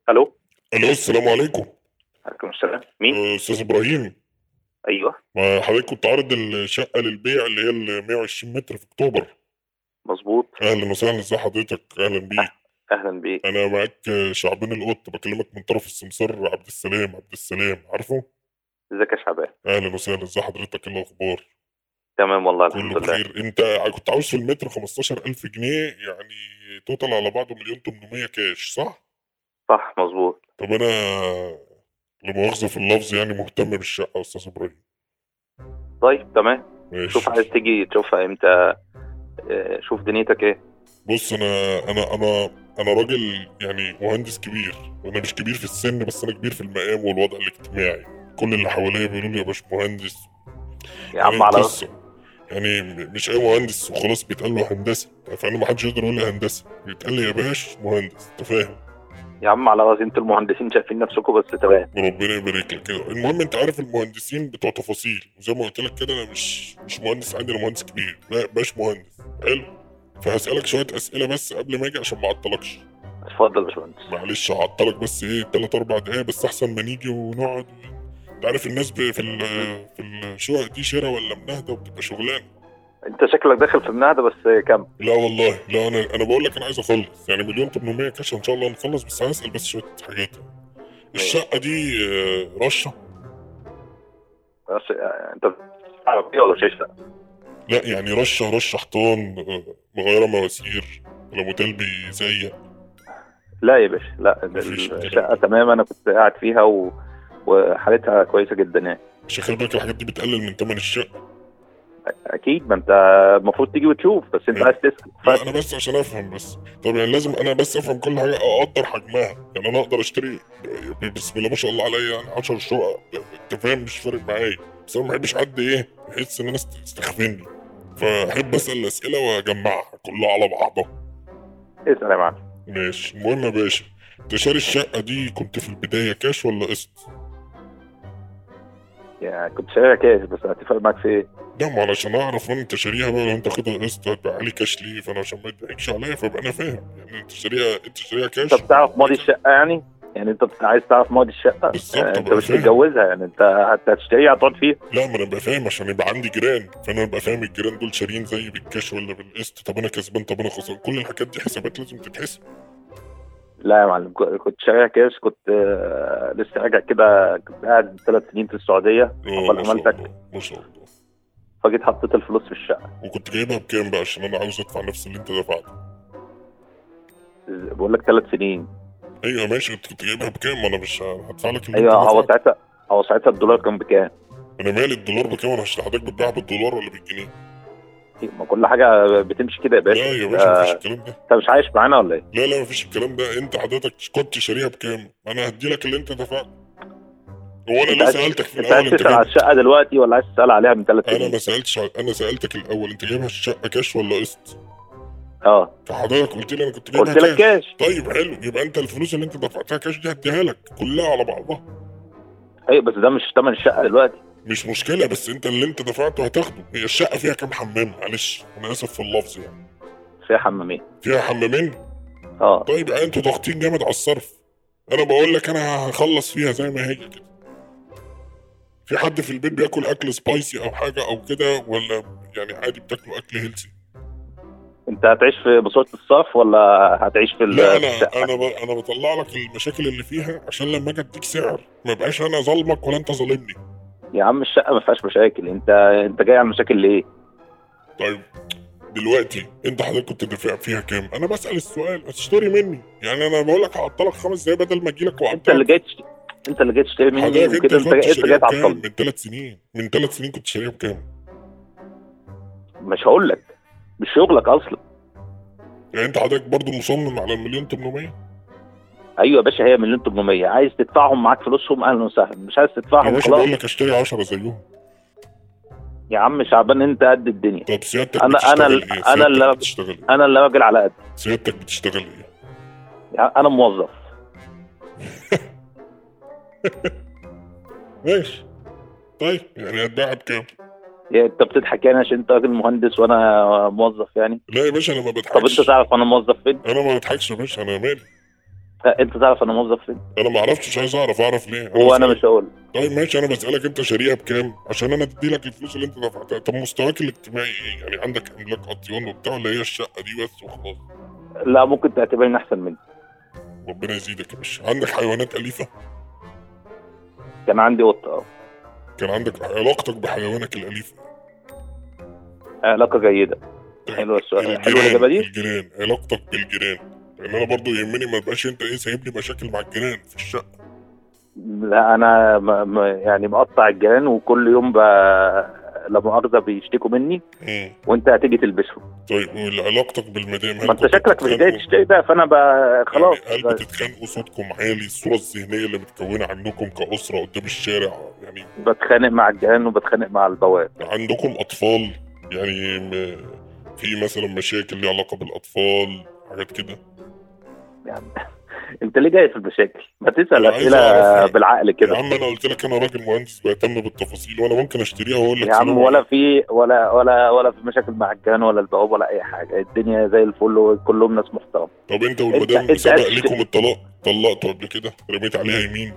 الو الو السلام عليكم عليكم السلام مين آه، استاذ ابراهيم ايوه ما حضرتك كنت عارض الشقه للبيع اللي هي ال 120 متر في اكتوبر مظبوط اهلا وسهلا ازي حضرتك اهلا بيك اهلا بيك انا معاك آه، شعبان القط بكلمك من طرف السمسار عبد السلام عبد السلام عارفه ازيك يا شعبان اهلا وسهلا ازي حضرتك إيه الاخبار تمام والله كله الحمد لله بخير انت كنت عاوز في المتر 15000 جنيه يعني توتال على بعضه مليون 800 كاش صح صح مظبوط طب انا لا مؤاخذه في اللفظ يعني مهتم بالشقه يا استاذ ابراهيم طيب تمام ماشي شوف عايز تيجي تشوفها امتى آه، شوف دنيتك ايه بص انا انا انا انا راجل يعني مهندس كبير وانا مش كبير في السن بس انا كبير في المقام والوضع الاجتماعي كل اللي حواليا بيقولوا لي يا باش مهندس يا عم يعني على قصة. يعني م- مش اي مهندس وخلاص بيتقال له هندسه فانا ما حدش يقدر يقول لي هندسه بيتقال لي يا باش مهندس انت فاهم يا عم على راسي انتوا المهندسين شايفين نفسكم بس تمام ربنا يبارك لك كده المهم انت عارف المهندسين بتوع تفاصيل وزي ما قلت لك كده انا مش مش مهندس عادي انا مهندس كبير لا باش مهندس حلو فهسألك شوية أسئلة بس قبل ما أجي عشان ما أعطلكش اتفضل يا باشمهندس معلش هعطلك بس ايه تلات اربع دقايق بس احسن ما نيجي ونقعد و... انت عارف الناس ب- في ال... في الشقق دي شراء ولا منهده وبتبقى شغلانه انت شكلك داخل في منهده بس كم لا والله لا انا انا بقول لك انا عايز اخلص يعني مليون 800 كاش ان شاء الله نخلص بس هسال بس شويه حاجات الشقه دي آه، رشه بس آه، انت عربيه ولا شاشه لا يعني رشه رشه حيطان آه، مغيره مواسير ولا موتيل بيزيق لا يا باشا لا مفيش الشقه تمام انا كنت قاعد فيها و... وحالتها كويسه جدا يعني مش خلي بالك الحاجات دي بتقلل من ثمن الشقه اكيد ما انت المفروض تيجي وتشوف بس انت لا. عايز تسال لا انا بس عشان افهم بس طب يعني لازم انا بس افهم كل حاجه اقدر حجمها يعني انا اقدر اشتري بسم الله ما شاء الله عليا يعني 10 شقق انت فاهم مش فارق معايا بس انا ما بحبش حد ايه يحس ان انا است- استخفني فاحب اسال الاسئله واجمعها كلها على بعضها اسال يا معلم ماشي المهم يا باشا انت شاري الشقه دي كنت في البدايه كاش ولا قسط؟ يعني كنت شاريها كاش بس هتفرق معاك في ايه؟ لا ما علشان اعرف وانا انت شاريها بقى لو انت واخدها قسط هتبقى علي كاش ليه فانا عشان ما يضحكش عليا فابقى انا فاهم يعني انت شاريها انت شاريها كاش انت بتعرف ماضي الشقه يعني؟ يعني انت بت- عايز تعرف ماضي الشقه بالظبط، آه، انت أبقى مش فاهم. متجوزها يعني انت هت- هتشتريها هتقعد فيها لا ما انا ابقى فاهم عشان يبقى عندي جيران فانا ابقى فاهم الجيران دول شاريين زي بالكاش ولا بالقسط طب انا كسبان طب انا خسران كل الحاجات دي حسابات لازم تتحسب لا يا معلم ك- كنت شاريها كاش كنت آه، لسه راجع كده كنت قاعد ثلاث سنين في السعوديه اه عقبال ما شاء عملتك الله ما شاء الله فجيت حطيت الفلوس في الشقه وكنت جايبها بكام بقى عشان انا عاوز ادفع نفس اللي انت دفعته بقول لك ثلاث سنين ايوه ماشي انت كنت جايبها بكام ما انا مش هدفع لك اللي ايوه انت هو دفعته ساعتها هو ساعتها الدولار كان بكام؟ انا مالي الدولار بكام انا هشرح حضرتك بتبيعها بالدولار ولا بالجنيه ما كل حاجه بتمشي كده يا باشا لا يا باشا آه، مفيش الكلام ده انت مش عايش معانا ولا ايه؟ لا لا مفيش الكلام ده انت حضرتك كنت شاريها بكام انا هدي لك اللي انت دفعته هو انا انت ليه عايز- سالتك في انت الاول عايز انت تسال على جايب الشقه دلوقتي ولا عايز تسال عليها من ثلاث انا سنين؟ ما سالتش ع- انا سالتك الاول انت جايبها الشقه كاش ولا قسط اه فحضرتك قلت لي انا كنت جايبها قلت لك كاش طيب حلو يبقى انت الفلوس اللي انت دفعتها كاش دي هديها لك كلها على بعضها ايوه بس ده مش ثمن الشقه دلوقتي مش مشكله بس انت اللي انت دفعته هتاخده هي الشقه فيها كام حمام معلش انا اسف في اللفظ يعني فيها حمامين فيها حمامين اه طيب يعني انتوا ضاغطين جامد على الصرف انا بقول لك انا هخلص فيها زي ما هي كده في حد في البيت بياكل اكل سبايسي او حاجه او كده ولا يعني عادي بتاكلوا اكل هيلثي انت هتعيش في بصوره الصرف ولا هتعيش في ال- لا في انا الشقه؟ انا ب... انا بطلع لك المشاكل اللي فيها عشان لما اجي اديك سعر ما بقاش انا ظالمك ولا انت ظالمني يا عم الشقه ما فيهاش مشاكل انت انت جاي على المشاكل ليه؟ طيب دلوقتي انت حضرتك كنت دافع فيها كام؟ انا بسال السؤال هتشتري مني يعني انا بقول لك هعطلك خمس دقايق بدل ما اجي لك انت اللي جاي تشتري انت اللي جاي تشتري مني حضرتك انت وكده انت كنت جاي انت شاريها جاي بكام؟ تعطلني من ثلاث سنين من ثلاث سنين كنت شاريها بكام؟ مش هقول لك مش شغلك اصلا يعني انت حضرتك برضو مصمم على المليون 800 ايوه يا باشا هي مليون 800 عايز تدفعهم معاك فلوسهم اهلا وسهلا مش عايز يا تدفعهم باشا خلاص بقول لك اشتري 10 زيهم يا عم شعبان انت قد الدنيا طب سيادتك أنا- بتشتغل أنا- ايه؟ أنا سيادتك اللي- بتشتغل ايه؟ انا اللي راجل على قد سيادتك بتشتغل ايه؟ يعني انا موظف ماشي طيب يعني هتبيعها بكام؟ يعني انت بتضحك يعني عشان انت راجل مهندس وانا موظف يعني لا يا باشا انا ما طب انت بضحكش تعرف انا موظف فين؟ انا ما بضحكش يا باشا انا مالي أه، انت تعرف انا موظف فين انا ما عرفتش عايز اعرف اعرف ليه هو انا بسألك. مش هقول طيب ماشي انا بسالك انت شاريها بكام عشان انا ادي لك الفلوس اللي انت دفعتها طب مستواك الاجتماعي ايه يعني عندك املاك اطيان وبتاع ولا هي الشقه دي بس وخلاص لا ممكن تعتبرني احسن مني ربنا يزيدك يا باشا عندك حيوانات اليفه كان عندي قطه اه كان عندك علاقتك بحيوانك الاليف علاقه جيده حلو السؤال حلو الجيران الاجابه دي الجيران علاقتك بالجيران لان انا برضو يهمني ما تبقاش انت ايه سايب لي مشاكل مع الجيران في الشقه لا انا ما ما يعني مقطع الجيران وكل يوم ب... لا مؤاخذه بيشتكوا مني مم. وانت هتيجي تلبسهم طيب وعلاقتك بالمدام هل ما انت كنتوا شكلك مش جاي بتتخانقوا؟ تشتري ده فانا ب... خلاص يعني هل بتتخانقوا صوتكم عالي الصوره الذهنيه اللي متكونه عنكم كاسره قدام الشارع يعني بتخانق مع الجيران وبتخانق مع البواب عندكم اطفال يعني م... في مثلا مشاكل ليها علاقه بالاطفال حاجات كده يعني انت ليه جاي في المشاكل؟ ما تسال أنا عايز اسئله أعرف. بالعقل يا كده عم انا قلت لك انا راجل مهندس بهتم بالتفاصيل وانا ممكن اشتريها واقول لك يا عم سلام ولا عليكم. في ولا ولا ولا في مشاكل مع الجيران ولا البواب ولا اي حاجه الدنيا زي الفل وكلهم ناس محترمه طب انت والمدام انت سبق عايز لكم الطلاق طلقتوا قبل كده رميت عليها يمين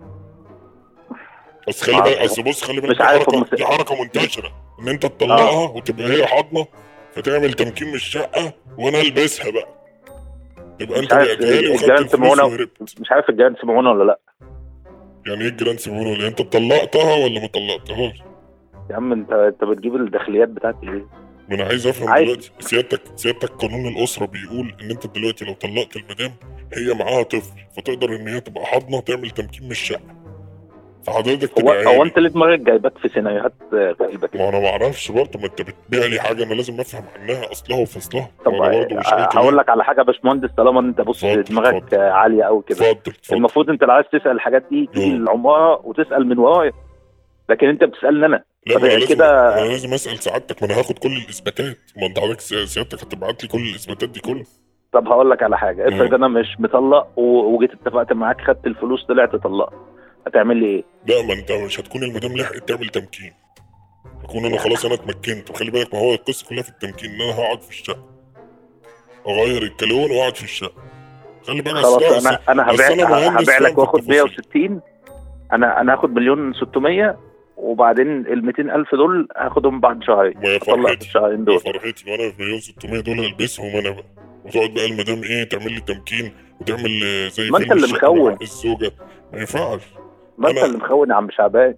بس خلي عارف. بالك اصل بص خلي بالك مش دي عارف حركه هم- دي حركه منتشره ان انت تطلقها وتبقى هي حاضنه فتعمل تمكين من الشقه وانا البسها بقى تبقى مش انت عارف بعتها لي وخدت الجيران الفلوس سمعونا وهربت مش عارف الجيران سمعونا ولا لا يعني ايه الجيران سيبونه ليه انت طلقتها ولا ما طلقتهاش؟ يا عم انت انت بتجيب الداخليات بتاعتي ليه؟ ما انا عايز افهم عايز- دلوقتي سيادتك سيادتك قانون الاسره بيقول ان انت دلوقتي لو طلقت المدام هي معاها طفل فتقدر ان هي تبقى حاضنه تعمل تمكين من الشقه فحضرتك هو تبقى هو عالي. انت ليه دماغك جايباك في سيناريوهات غريبه كده؟ ما انا ما اعرفش برضه ما انت بتبيع لي حاجه انا لازم افهم عنها اصلها وفصلها طب وانا برضه مش قلت هقول ليه. لك على حاجه يا باشمهندس طالما انت بص اتفضل، دماغك اتفضل. عاليه قوي كده اتفضل اتفضل المفروض انت لو عايز تسال الحاجات دي تيجي مم. للعماره وتسال من ورايا لكن انت بتسالني انا لا ما طب انا لازم كده- انا لازم اسال سعادتك ما انا هاخد كل الاثباتات ما انت حضرتك سي- سيادتك هتبعت لي كل الاثباتات دي كلها طب هقول لك على حاجه افرض مم. انا مش مطلق و- وجيت اتفقت معاك خدت الفلوس طلعت طلقت هتعمل لي ايه؟ لا ما انت مش هتكون المدام لحقت تعمل تمكين هكون انا خلاص انا اتمكنت وخلي بالك ما هو القصه كلها في التمكين ان انا هقعد في الشقه اغير الكالون واقعد في الشقه خلي بالك خلاص أصل- انا انا أصل هبيع أنا مهندس هبيع فاهم لك في واخد التفاصيل. 160 انا انا هاخد مليون 600 وبعدين ال 200 الف دول هاخدهم بعد شهرين ما يا اطلع في فرحتي الشهرين يا دول فرحتي وانا في مليون 600 دول البسهم انا بقى وتقعد بقى المدام ايه تعمل لي تمكين وتعمل آه، زي ما انت فيلم اللي الشقة مع مخون. الزوجه ما ينفعش ما انت أنا- اللي مخون يا عم شعبان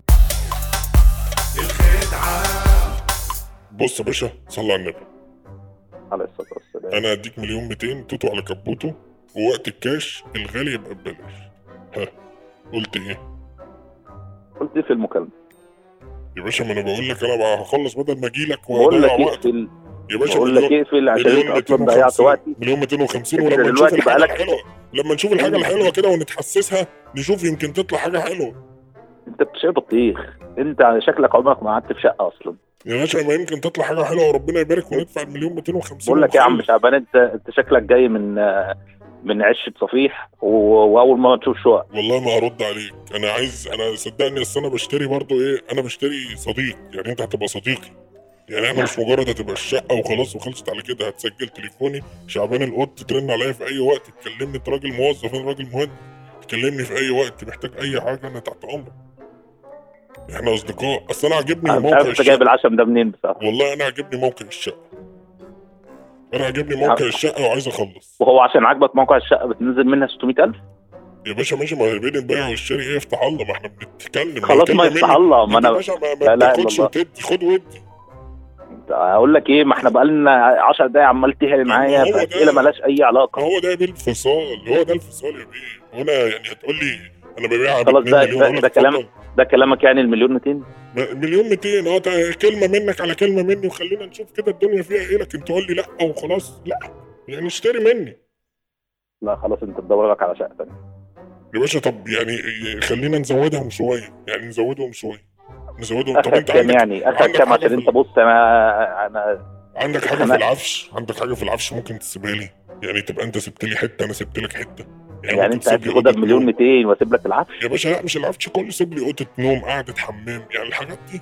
بص يا باشا صلي على النبي عليه الصلاه والسلام انا هديك مليون 200 توتو على كبوته ووقت الكاش الغالي يبقى ببلاش ها قلت ايه قلت ايه في المكالمه؟ يا باشا ما انا بقول لك انا بقى هخلص بدل ما اجي لك بقول لك واضيع وقت اقفل يا باشا بقول لك مليون اقفل عشان مليون انت اصلا ضيعت 250 وقتي مليون 250 انت ولما نشوف دلوقتي الحاجه بقالك- الحلوه لما نشوف الحاجه الحلوه كده ونتحسسها نشوف يمكن تطلع حاجه حلوه انت بتشرب بطيخ انت شكلك عمرك ما قعدت في شقه اصلا يا باشا ما يمكن تطلع حاجه حلوه وربنا يبارك وندفع المليون 250 بقول لك يا عم ونخلص. شعبان انت انت شكلك جاي من من عشه صفيح و... واول ما تشوف شقق والله ما هرد عليك انا عايز انا صدقني اصل انا بشتري برضو ايه انا بشتري صديق يعني انت هتبقى صديقي يعني احنا مش مجرد هتبقى الشقه وخلاص وخلصت على كده هتسجل تليفوني شعبان القط ترن عليا في اي وقت تكلمني انت راجل موظف انا راجل مهندس تكلمني في اي وقت محتاج اي حاجه انا تحت امرك احنا اصدقاء اصل انا عاجبني انا مش موقع عارف انت جايب الشقه العشم ده منين بصراحه والله انا عاجبني موقع الشقه انا عاجبني موقع الشقه وعايز اخلص وهو عشان عاجبك موقع الشقه بتنزل منها 600000 يا باشا ماشي ما هي بين البيع والشاري ايه افتح الله ما احنا بنتكلم خلاص ما الكلمة يفتح مني. الله ما انت يا انا باشا ما, لا ما لا إلا تاخدش الله. وتدي خد ودي هقول لك ايه ما احنا بقالنا 10 دقايق عمال تهري معايا هو ده. باسئله مالهاش اي علاقه هو ده بالانفصال هو ده الانفصال يا بيه وانا يعني هتقول لي انا ببيعها ب خلاص 2 ده- مليون ده- اقول لك ده كلام- اتفضل. ده كلامك يعني المليون 200 م- مليون 200 اه ده كلمه منك على كلمه مني وخلينا نشوف كده الدنيا فيها ايه لكن تقول لي لا وخلاص لا يعني اشتري مني لا خلاص انت تدور لك على شقه ثانيه يا باشا طب يعني خلينا نزودهم شويه يعني نزودهم شويه نزودهم طب اخر انت كام عندك يعني اخر عندك كام حاجة عشان في انت بص انا انا عندك حاجه في أنا- العفش عندك حاجه في العفش ممكن تسيبها لي يعني تبقى انت سبت لي حته انا سبت لك حته يعني ممكن انت عايز تسيب لي تاخدها أوضة بمليون نوم. 200 واسيب لك العفش يا باشا لا مش العفش كله سيب لي اوضه نوم قعده حمام يعني الحاجات دي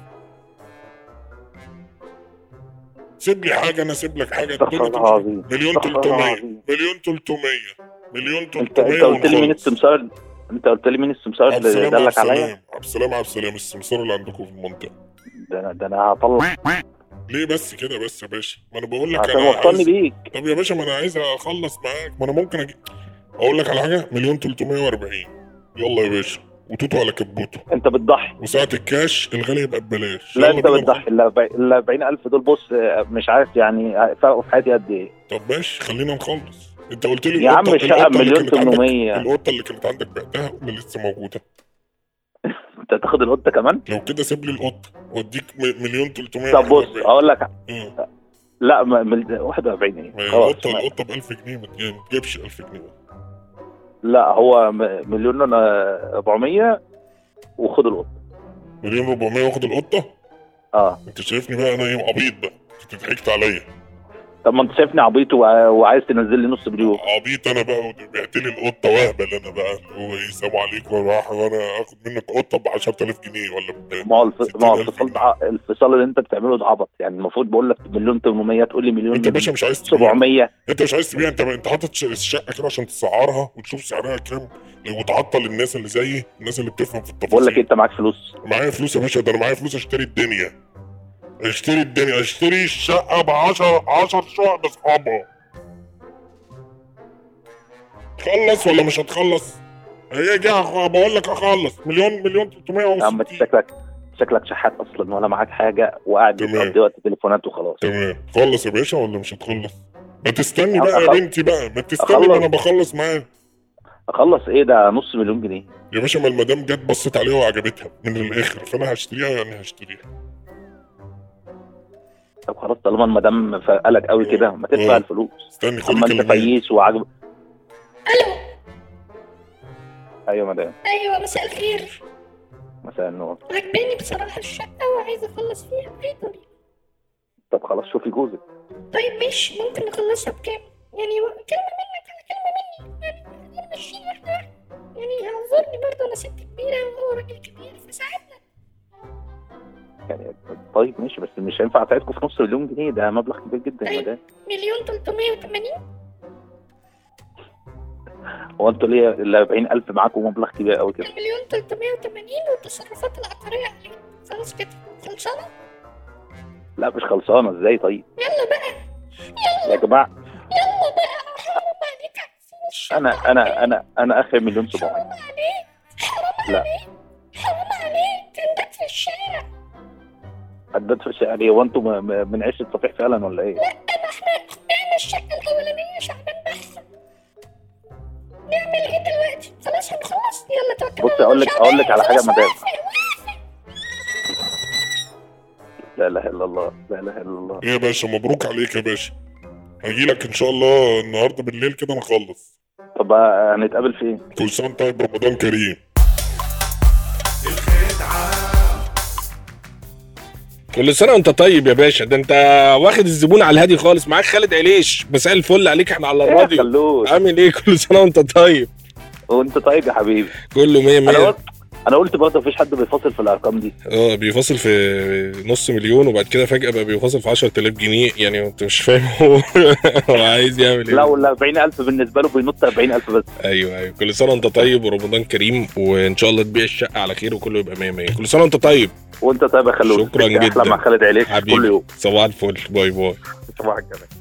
سيب لي حاجه انا اسيب لك حاجه استغفر الدنيا الله تمشي. العظيم مليون استغفر الله 300 العظيم مليون 300 مليون انت 300 انت قلت لي مين ونخلص. السمسار انت قلت لي مين السمسار عبد اللي السلام عبد دلك عليا السلام عبد السلام عبد السلام السمسار اللي عندكم في المنطقه ده انا ده انا هطلع ليه بس كده بس يا باشا ما انا بقول لك عشان انا وصلني عايز... بيك طب يا باشا ما انا عايز اخلص معاك ما انا ممكن اجي اقول لك على حاجه مليون 340 يلا يا باشا وتوتو على كبوته انت بتضحي وساعة الكاش الغالي يبقى ببلاش لا يلا انت بينا بتضحي ال 40000 دول بص آه، مش عارف يعني فرقوا في حياتي قد ايه طب ماشي خلينا نخلص انت قلت لي يا عم القطة- الشقه القطة اللي بمليون كانت عندك- 800 القطه اللي كانت عندك بعتها ولا لسه موجوده انت تاخد القطه كمان لو كده سيب لي القطه واديك م- مليون 300 طب بص اقول لك اه لا ما- مل- 41 ايه ما هي خلاص القطه ما- القطه ب 1000 جنيه ما تجي- ما تجيبش 1000 جنيه لا هو م- مليون انا 400 وخد القطه مليون 400 واخد القطه اه انت شايفني بقى انا ايه عبيط بقى انت ضحكت عليا طب ما انت شايفني عبيط وع- وعايز تنزل لي نص مليون عبيط انا بقى وبعت لي القطه وهبل انا بقى اللي هو ايه سلام عليكم واروح وانا اخد منك قطه ب 10000 جنيه ولا ب ما هو الف... ما هو 60,000 الفصال ده ع- الفصال اللي انت بتعمله ده عبط يعني المفروض بقول لك مليون 800 تقول لي مليون انت يا باشا مش عايز تبيع 700 انت مش عايز تبيع انت انت حاطط ش- الشقه كده عشان تسعرها وتشوف سعرها كام وتعطل الناس اللي زيي الناس اللي بتفهم في التفاصيل بقول لك انت معاك فلوس معايا فلوس يا باشا ده انا معايا فلوس اشتري الدنيا اشتري الدنيا اشتري الشقه ب 10 10 شقق باصحابها تخلص ولا مش هتخلص؟ هي جه أخ- بقول لك اخلص مليون مليون يا عم انت 360 شكلك شكلك شحات اصلا ولا معاك حاجه وقاعد تمام. بتقضي وقت تليفونات وخلاص تمام خلص يا باشا ولا مش هتخلص؟ ما تستني يا عم بقى يا أخلص. بنتي بقى ما تستني أخلص. ما انا بخلص معاه اخلص ايه ده نص مليون جنيه يا باشا ما المدام جت بصت عليها وعجبتها من الاخر فانا هشتريها يعني هشتريها طب خلاص طالما المدام فقلك قوي كده ما تدفع اه. الفلوس استني خد اما انت كلمني فييس وعجب الو ايوه مدام ايوه مساء الخير مساء النور عجباني بصراحه الشقه وعايزه اخلص فيها باي طريقه طب خلاص شوفي جوزك طيب ماشي ممكن نخلصها بكام يعني و- كلمه منك على كلمه مني يعني خلينا ماشيين واحده واحده يعني اعذرني برضه انا ست كبيره وهو راجل كبير فساعدنا يعني طيب ماشي بس مش هينفع اساعدكم في نص مليون جنيه ده مبلغ كبير جدا يا طيب. مدام مليون 380 هو انتوا ليه ال 40000 معاكم مبلغ كبير قوي كده مليون 380 والتصرفات العقاريه عليك خلاص كده خلصانه لا مش خلصانه ازاي طيب يلا بقى يا جماعه يلا بقى حرام عليك عايزين الشقة انا انا انا انا اخر مليون 700 حرام عليك حرام لا. عليك حرام عليك تندك في الشارع عداد في الشقه ليه هو انتوا م- م- من عيشه صفيح فعلا ولا ايه؟ لا انا احنا بعنا الشقه الاولانيه شعبان بس نعمل ايه دلوقتي خلاص هنخلص يلا توكل بص على أقول الله. لك- أقول لك شعبان، على حاجة خلاص مدام. وافق، وافق. لا اله الا الله لا اله الا الله ايه يا باشا مبروك عليك يا باشا هجيلك ان شاء الله النهارده بالليل كده نخلص طب آه، هنتقابل فين؟ كل سنه وأنت طيب رمضان كريم كل سنه وانت طيب يا باشا ده انت واخد الزبون على الهادي خالص معاك خالد عليش مساء الفل عليك احنا على يا الراديو خلوش عامل ايه كل سنه وانت طيب وانت طيب يا حبيبي كله مية انا مية قلت انا قلت برضه مفيش حد بيفاصل في الارقام دي اه بيفاصل في نص مليون وبعد كده فجأة بقى بيفاصل في 10000 جنيه يعني انت مش فاهم هو هو عايز يعمل ايه لا ولا 40000 بالنسبه له بينط 40000 بس ايوه ايوه كل سنه وانت طيب ورمضان كريم وان شاء الله تبيع الشقه على خير وكله يبقى 100 100 كل سنه وانت طيب وانت طيب يا خلوش شكراً انت جداً. احلى مع خالد عليك كل حبيبي يوم صباح الفل باي باي صباح الجمال